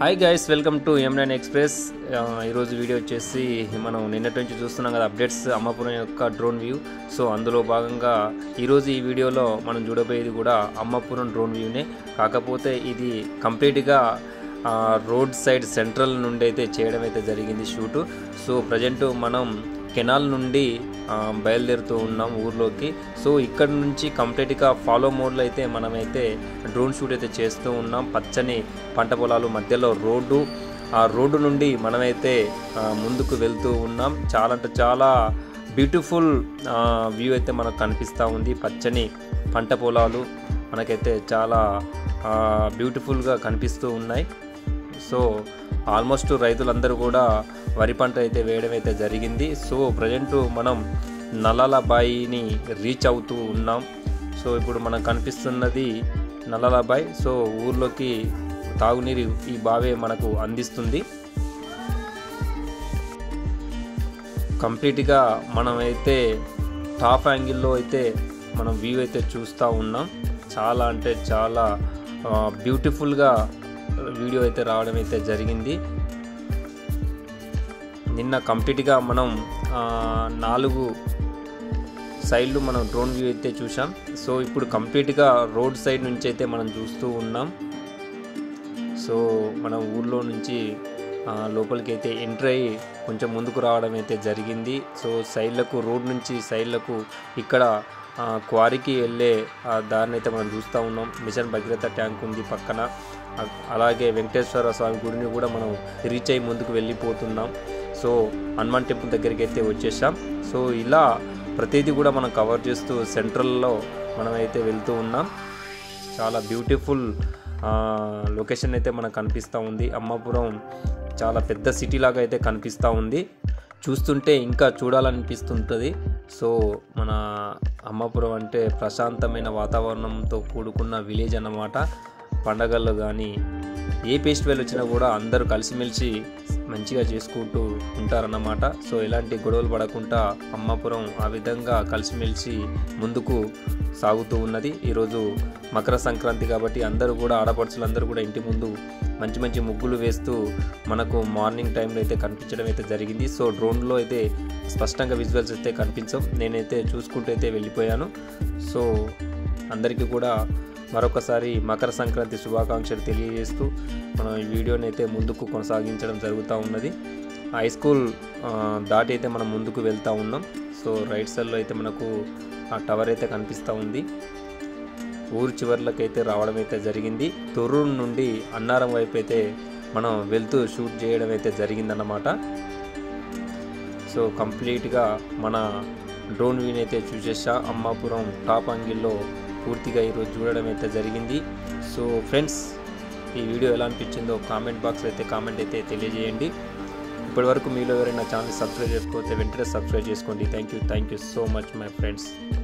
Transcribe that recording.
hi guys welcome to M nine express ఆ, ఈరోజు video వచ్చేసి మనం నిన్నటి నుంచి చూస్తున్నాం కదా అప్డేట్స్ అమ్మపురం యొక్క డ్రోన్ వ్యూ సో అందులో భాగంగా ఈరోజు ఈ వీడియోలో మనం చూడబోయేది కూడా అమ్మపురం డ్రోన్ వ్యూనే కాకపోతే ఇది కంప్లీట్గా ఆ, రోడ్ సైడ్ సెంట్రల్ నుండి అయితే చేయడం అయితే జరిగింది షూటు సో ప్రజెంట్ మనం కెనాల్ నుండి ఆ, బయలుదేరుతూ ఉన్నాం ఊర్లోకి సో ఇక్కడ నుంచి కంప్లీట్గా ఫాలో మోడ్లో అయితే మనమైతే డ్రోన్ షూట్ అయితే చేస్తూ ఉన్నాం పచ్చని పంట పొలాలు మధ్యలో రోడ్డు ఆ రోడ్డు నుండి మనమైతే ఆ, ముందుకు వెళ్తూ ఉన్నాం చాలా అంటే చాలా బ్యూటిఫుల్ వ్యూ అయితే మనకు కనిపిస్తూ ఉంది పచ్చని పంట పొలాలు మనకైతే చాలా బ్యూటిఫుల్గా కనిపిస్తూ ఉన్నాయి సో ఆల్మోస్ట్ రైతులందరూ కూడా వరి పంట అయితే వేయడం అయితే జరిగింది సో ప్రజెంట్ మనం నల్లాల బాయిని రీచ్ అవుతూ ఉన్నాం సో ఇప్పుడు మనకు కనిపిస్తున్నది నల్లాల బాయ్ సో ఊర్లోకి తాగునీరు ఈ బావే మనకు అందిస్తుంది కంప్లీట్గా మనమైతే టాప్ యాంగిల్లో అయితే మనం వ్యూ అయితే చూస్తూ ఉన్నాం చాలా అంటే చాలా బ్యూటిఫుల్గా వీడియో అయితే రావడం అయితే జరిగింది నిన్న కంప్లీట్గా మనం ఆ, నాలుగు సైడ్లు మనం డ్రోన్ వ్యూ అయితే చూసాం సో ఇప్పుడు కంప్లీట్గా రోడ్ సైడ్ నుంచి అయితే మనం చూస్తూ ఉన్నాం సో మనం ఊర్లో నుంచి ఆ, లోపలికి అయితే ఎంటర్ అయ్యి కొంచెం ముందుకు రావడం అయితే జరిగింది సో సైడ్లకు రోడ్ నుంచి సైడ్లకు ఇక్కడ ఆ, క్వారీకి వెళ్ళే ఆ దారిని అయితే మనం చూస్తూ ఉన్నాం మిషన్ భగీరథ ట్యాంక్ ఉంది పక్కన అ- అలాగే వెంకటేశ్వర స్వామి గుడిని కూడా మనం రీచ్ అయ్యి ముందుకు వెళ్ళిపోతున్నాం సో హనుమాన్ టెంపుల్ దగ్గరికి అయితే వచ్చేసాం సో ఇలా ప్రతిదీ కూడా మనం కవర్ చేస్తూ సెంట్రల్లో మనం అయితే వెళ్తూ ఉన్నాం చాలా బ్యూటిఫుల్ ఆ, లొకేషన్ అయితే మనకు కనిపిస్తూ ఉంది అమ్మాపురం చాలా పెద్ద సిటీ లాగా అయితే కనిపిస్తూ ఉంది చూస్తుంటే ఇంకా చూడాలనిపిస్తుంటుంది సో మన అమ్మాపురం అంటే ప్రశాంతమైన వాతావరణంతో కూడుకున్న విలేజ్ అన్నమాట పండగల్లో కానీ ఏ ఫెస్టివల్ వచ్చినా కూడా అందరూ కలిసిమెలిసి మంచిగా చేసుకుంటూ ఉంటారన్నమాట సో ఎలాంటి గొడవలు పడకుండా అమ్మాపురం ఆ విధంగా కలిసిమెలిసి ముందుకు సాగుతూ ఉన్నది ఈరోజు మకర సంక్రాంతి కాబట్టి అందరూ కూడా ఆడపడుచులు అందరూ కూడా ఇంటి ముందు మంచి మంచి ముగ్గులు వేస్తూ మనకు మార్నింగ్ టైంలో అయితే కనిపించడం అయితే జరిగింది సో డ్రోన్లో అయితే స్పష్టంగా విజువల్స్ అయితే కనిపించవు నేనైతే చూసుకుంటూ అయితే వెళ్ళిపోయాను సో అందరికీ కూడా మరొకసారి మకర సంక్రాంతి శుభాకాంక్షలు తెలియజేస్తూ మనం ఈ వీడియోని అయితే ముందుకు కొనసాగించడం జరుగుతూ ఉన్నది హై స్కూల్ ఆ, దాటి అయితే మనం ముందుకు వెళ్తూ ఉన్నాం సో రైట్ సైడ్లో అయితే మనకు ఆ టవర్ అయితే కనిపిస్తూ ఉంది ఊరు చివర్లకైతే రావడం అయితే జరిగింది తొర్రూరు నుండి అన్నారం వైపు అయితే మనం వెళ్తూ షూట్ చేయడం అయితే జరిగిందన్నమాట సో కంప్లీట్గా మన డ్రోన్ వ్యూని అయితే చూసేసా అమ్మాపురం టాప్ అంగిల్లో పూర్తిగా ఈరోజు చూడడం అయితే జరిగింది సో ఫ్రెండ్స్ ఈ వీడియో ఎలా అనిపించిందో కామెంట్ బాక్స్ అయితే కామెంట్ అయితే తెలియజేయండి ఇప్పటివరకు మీలో ఎవరైనా ఛానల్ సబ్స్క్రైబ్ చేసుకోకపోతే వెంటనే సబ్స్క్రైబ్ చేసుకోండి thank you thank you so much my friends